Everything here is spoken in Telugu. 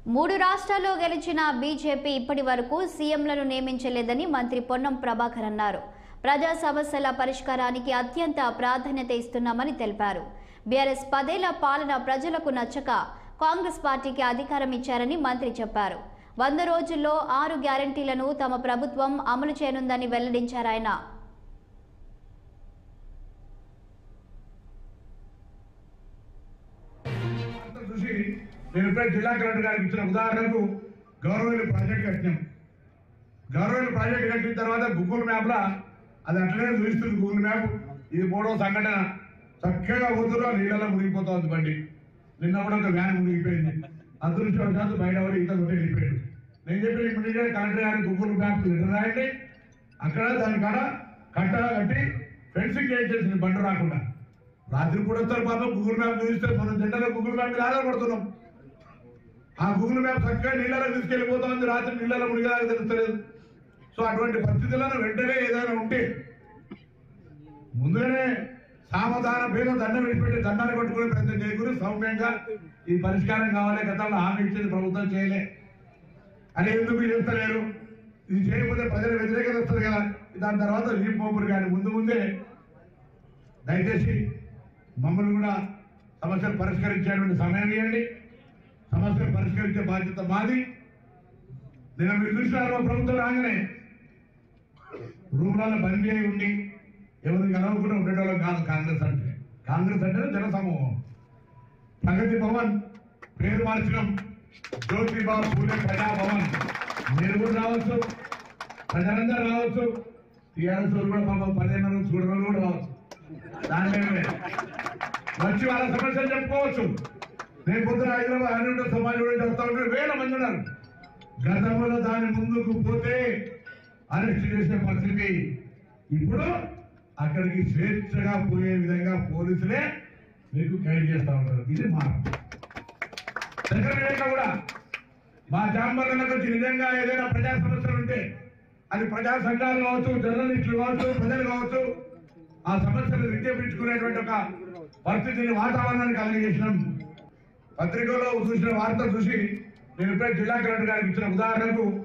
మూడు రాష్ట్రాల్లో గెలిచిన బీజేపీ ఇప్పటి వరకు సీఎంలను నియమించలేదని మంత్రి పొన్నం ప్రభాకర్ అన్నారు ప్రజా సమస్యల పరిష్కారానికి అత్యంత ప్రాధాన్యత ఇస్తున్నామని తెలిపారు బీఆర్ఎస్ పదేళ్ల పాలన ప్రజలకు నచ్చక కాంగ్రెస్ పార్టీకి అధికారం ఇచ్చారని మంత్రి చెప్పారు వంద రోజుల్లో ఆరు గ్యారంటీలను తమ ప్రభుత్వం అమలు చేయనుందని వెల్లడించారు ఆయన అంతా చూసి నేను ఇప్పుడే జిల్లా కలెక్టర్ గారికి ఇచ్చిన ఉదాహరణకు గౌరవల్లి ప్రాజెక్ట్ కట్టినాం గౌరవల్లి ప్రాజెక్ట్ కట్టిన తర్వాత గూగుల్ మ్యాప్ లా అది అట్లనే చూపిస్తుంది గూగుల్ మ్యాప్ ఇది మూడవ సంఘటన చక్కగా పోతున్నా నీళ్ళలో మునిగిపోతుంది బండి నిన్న కూడా ఒక వ్యాన్ మునిగిపోయింది అదృష్టవశాత్తు బయట పడి ఈత కొట్టి వెళ్ళిపోయాడు నేను చెప్పిన ఇమ్మీడియట్ కలెక్టర్ గారి గూగుల్ మ్యాప్ లెటర్ రాయండి అక్కడ దాని కాడ కట్టగా కట్టి ఫెన్సింగ్ చేసేసింది బండి రాకుండా రాత్రి పూట వస్తారు పాపం గూగుల్ మ్యాప్ చూస్తే మనం జెండాలో గూగుల్ మ్యాప్ మీద ఆధారపడుతున్నాం ఆ గూగుల్ మ్యాప్ చక్కగా నీళ్ళలో తీసుకెళ్లిపోతుంది రాత్రి నీళ్ళలో మునిగేలాగా తెలుస్తలేదు సో అటువంటి పరిస్థితులను వెంటనే ఏదైనా ఉంటే ముందుగానే సామధాన భేదం దండం విడిచిపెట్టి దండాన్ని పట్టుకునే ప్రయత్నం చేయకూడదు సౌమ్యంగా ఈ పరిష్కారం కావాలి గతంలో హామీ ఇచ్చింది ప్రభుత్వం చేయలే అని ఎందుకు చేస్తలేరు ఇది చేయకపోతే ప్రజల వ్యతిరేకత వస్తుంది కదా దాని తర్వాత వీపు మోపురు కానీ ముందు ముందే దయచేసి మమ్మల్ని కూడా సమస్యలు పరిష్కరించేటువంటి సమయం ఇవ్వండి సమస్యలు పరిష్కరించే బాధ్యత మాది నేను మీరు చూసినారు మా ప్రభుత్వం రాగానే రూమ్లలో బందీ అయి ఉండి ఎవరిని కలవకుండా ఉండేటోళ్ళం కాదు కాంగ్రెస్ అంటే కాంగ్రెస్ అంటే జన సమూహం ప్రగతి భవన్ పేరు మార్చడం జ్యోతిబా పూలే ప్రజాభవన్ మీరు కూడా రావచ్చు ప్రజలందరూ రావచ్చు టీఆర్ఎస్ వాళ్ళు కూడా పాపం పదిహేను రోజులు చూడడం కూడా రావచ్చు దాని వచ్చి వాళ్ళ సమస్యలు చెప్పుకోవచ్చు నేను పొద్దున హైదరాబాద్ హైదరాబాద్ సమాజం గురించి వస్తా ఉంటే వేల మంది ఉన్నారు గతంలో దాని ముందుకు పోతే అరెస్ట్ చేసే పరిస్థితి ఇప్పుడు అక్కడికి స్వేచ్ఛగా పోయే విధంగా పోలీసులే మీకు గైడ్ చేస్తా ఉంటారు ఇది మార్పు దగ్గర లేక కూడా మా జాంబర్లకు వచ్చి నిజంగా ఏదైనా ప్రజా సమస్యలు ఉంటే అది ప్రజా సంఘాలు కావచ్చు జర్నలిస్టులు కావచ్చు ప్రజలు కావచ్చు ఆ సమస్యలు విజ్ఞపించుకునేటువంటి ఒక పరిస్థితిని వాతావరణాన్ని కలిగేసినాం పత్రికలో చూసిన వార్త చూసి నేను ఇప్పుడే జిల్లా కలెక్టర్ గారికి ఇచ్చిన ఉదాహరణకు